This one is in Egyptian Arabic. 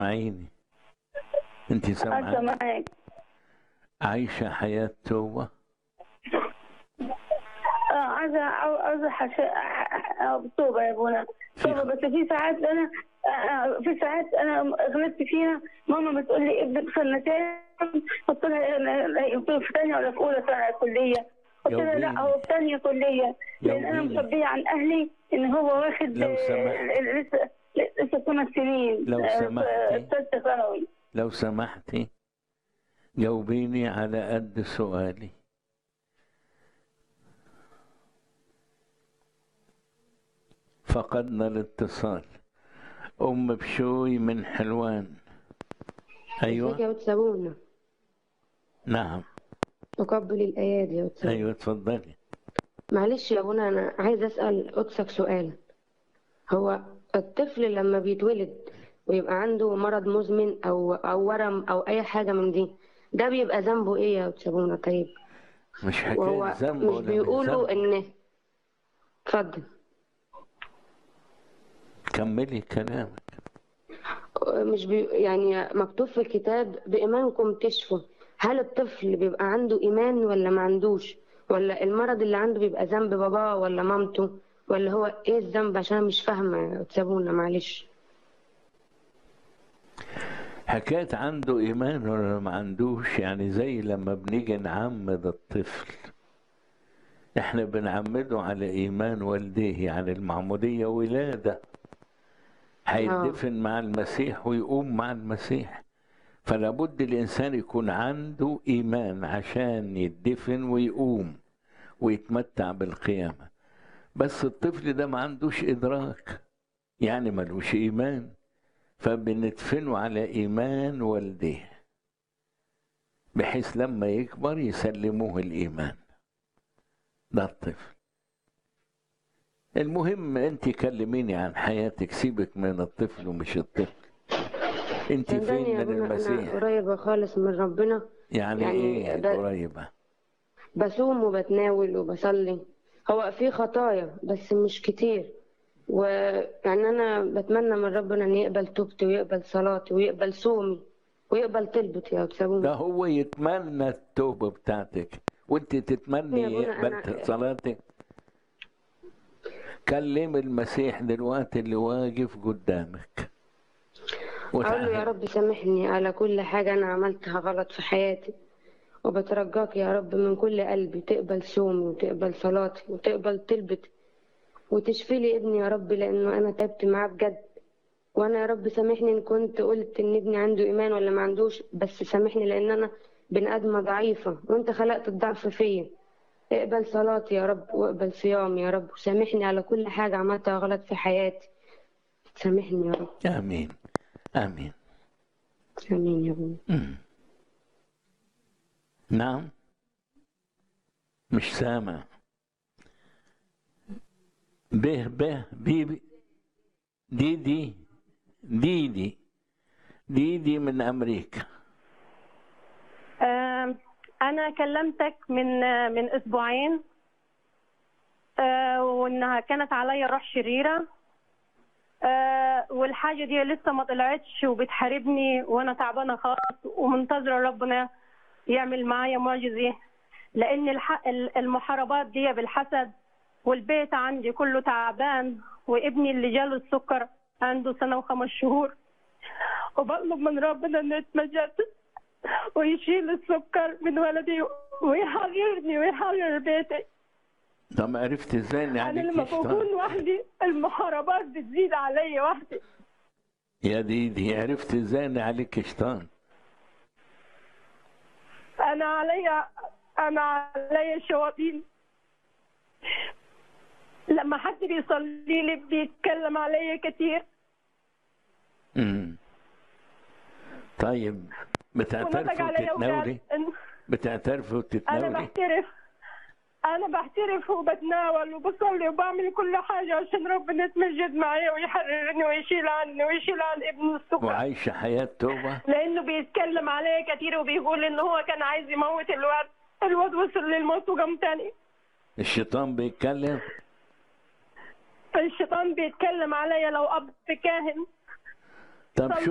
عيني انت أنت سامعة معك عايشة حياة توبة اه عايزة عايزة حش- توبة يا ابونا توبة بس في ساعات أنا آه، في ساعات أنا غلطت فيها ماما بتقول لي ابنك سنتين قلت لها لا- قلت له في ثانية ولا في أولى سنة كلية قلت لها لا يومين. هو في ثانية كلية لأن أنا يومين. مخبية عن أهلي إن هو واخد لو آه، سمحت. لسه لسه خمس سنين لو آه، في سمحتي. ثالثة ثانوي لو سمحتي جاوبيني على قد سؤالي فقدنا الاتصال أم بشوي من حلوان ازيك أيوة يا وتسابونا نعم تقبل الأيادي يا وتسابونا أيوة اتفضلي معلش يا ابونا أنا عايز أسأل قدسك سؤال هو الطفل لما بيتولد ويبقى عنده مرض مزمن أو أو ورم أو أي حاجة من دي ده بيبقى ذنبه إيه يا وتسابونا طيب مش وهو حكاية ذنب مش ولا مش بيقولوا ذنب إن اتفضل كملي كلامك مش بي... يعني مكتوب في الكتاب بإيمانكم تشفوا هل الطفل بيبقى عنده إيمان ولا ما عندوش ولا المرض اللي عنده بيبقى ذنب باباه ولا مامته ولا هو إيه الذنب عشان أنا مش فاهمة تسابونا معلش حكاية عنده إيمان ولا ما عندوش يعني زي لما بنيجي نعمد الطفل احنا بنعمده على إيمان والديه يعني المعمودية ولادة هيدفن مع المسيح ويقوم مع المسيح فلا بد الإنسان يكون عنده إيمان عشان يدفن ويقوم ويتمتع بالقيامة بس الطفل ده ما عندوش إدراك يعني ملوش إيمان فبندفنه على إيمان والديه بحيث لما يكبر يسلموه الإيمان ده الطفل المهم أنت كلميني عن حياتك سيبك من الطفل ومش الطفل أنت صدقني فين يا من ابونا أنا المسيح قريبة خالص من ربنا يعني, يعني إيه ده- قريبة بصوم وبتناول وبصلي هو في خطايا بس مش كتير ويعني أنا بتمنى من ربنا إن يقبل توبتي ويقبل صلاتي ويقبل صومي ويقبل طلبتي يا تسابونا ده هو يتمنى التوبة بتاعتك وانت تتمني يا ابونا يقبل أنا- صلاتك كلم المسيح دلوقتي اللي واقف قدامك أقول له يا وتعالى. رب سامحني على كل حاجة أنا عملتها غلط في حياتي وبترجاك يا رب من كل قلبي تقبل صومي وتقبل صلاتي وتقبل طلبتي وتشفي لي ابني يا رب لأنه أنا تعبت معاه بجد وأنا يا رب سامحني إن كنت قلت إن ابني عنده إيمان ولا ما عندوش بس سامحني لأن أنا بني آدمة ضعيفة وأنت خلقت الضعف فيا اقبل صلاتي يا رب واقبل صيامي يا رب وسامحني على كل حاجة عملتها غلط في حياتي سامحني يا رب آمين آمين آمين يا ابني مم. نعم مش سامع به به بي بي دي دي دي دي دي دي من أمريكا آم، أنا كلمتك من آه، من أسبوعين آه، وإنها كانت عليا روح شريرة آه، والحاجة دي لسه ما طلعتش وبتحاربني وأنا تعبانة خالص ومنتظرة ربنا يعمل معايا معجزة لأن الح- ال- المحاربات دي بالحسد والبيت عندي كله تعبان وابني اللي جاله السكر عنده سنة وخمس شهور وبطلب من ربنا إنه يتمجد ويشيل السكر من ولدي ويحررني ويحرر بيتي طب عرفت ازاي ان انا عليك لما بكون شيطان وحدي المحاربات بتزيد عليا وحدي يا دي دي عرفت ازاي ان عليك شيطان انا عليا انا عليا شياطين لما حد بيصلي لي بيتكلم عليا كتير امم طيب بتعترف ونطق عليا وتتناولي وقال بتعترف انا وتتناولي بحترف انا بحترف وبتناول وبصلي وبعمل كل حاجه عشان ربنا يتمجد معايا ويحررني ويشيل عني ويشيل عن ابن السكر وعايشة حياة توبة لانه بيتكلم عليا كتير وبيقول ان هو كان عايز يموت الواد الواد وصل للموت وقام تاني الشيطان بيتكلم الشيطان بيتكلم عليا لو اب كاهن طب طب شو